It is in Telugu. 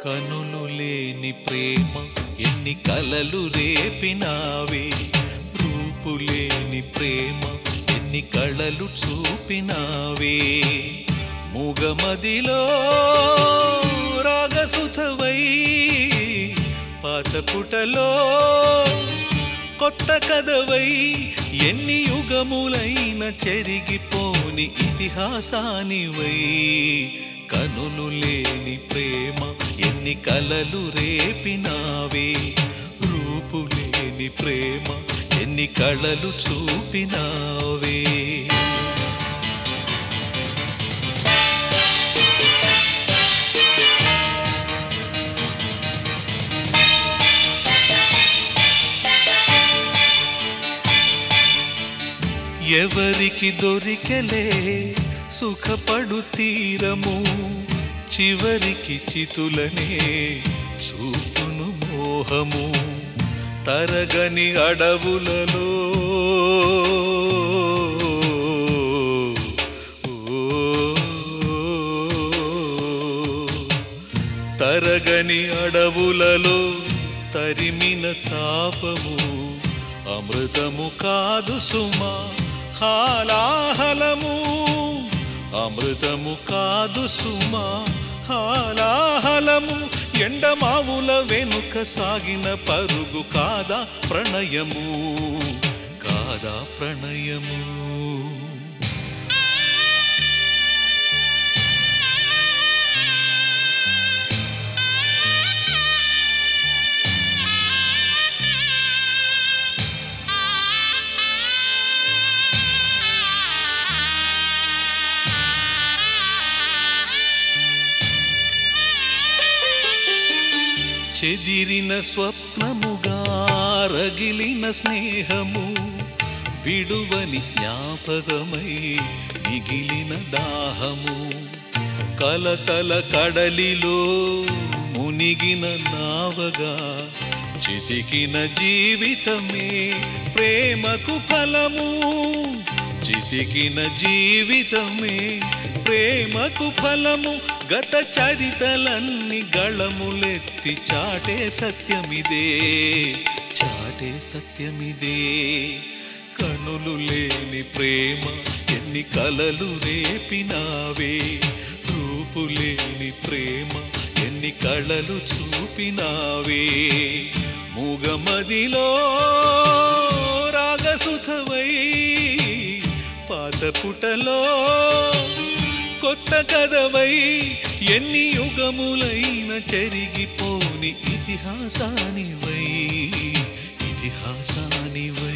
కనులు లేని ప్రేమ ఎన్ని కలలు రేపినావే రూపు లేని ప్రేమ ఎన్ని కళలు చూపినావే మూగమదిలో రాగసుధవై పాతపుటలో కొత్త కథవై ఎన్ని యుగములైన చెరిగిపోని ఇతిహాసానివై కనులు లేని ప్రేమ ఎన్ని కలలు రేపినావే రూపు లేని ప్రేమ ఎన్ని కళలు చూపినావే ఎవరికి దొరికెలే సుఖపడు తీరము చివరికి చితులనే చూపును మోహము తరగని అడవులలో తరగని అడవులలో తరిమిన తాపము అమృతము కాదు సుమా హాలాహలము అమృతము కాదు సుమా హాలాహలము ఎండమావుల వెనుక సాగిన పరుగు కాదా ప్రణయము కాదా ప్రణయము చెదిరిన స్వప్నముగా రగిలిన స్నేహము విడువని జ్ఞాపకమై మిగిలిన దాహము కలతల కడలిలో మునిగిన నావగా చితికిన జీవితమే ప్రేమకు ఫలము చితికిన జీవితమే ప్రేమకు ఫలము గత చరితలన్నీ గళములెత్తి చాటే సత్యమిదే చాటే సత్యమిదే కనులు లేని ప్రేమ ఎన్ని కలలు రేపినావే రూపు లేని ప్రేమ ఎన్ని కళలు చూపినావే మూగమదిలో రాగసుధవై పాతపుటలో కొత్త కథవై ఎన్ని యుగములైన చెరిగిపోని ఇతిహాసానివై ఇతిహాసానివై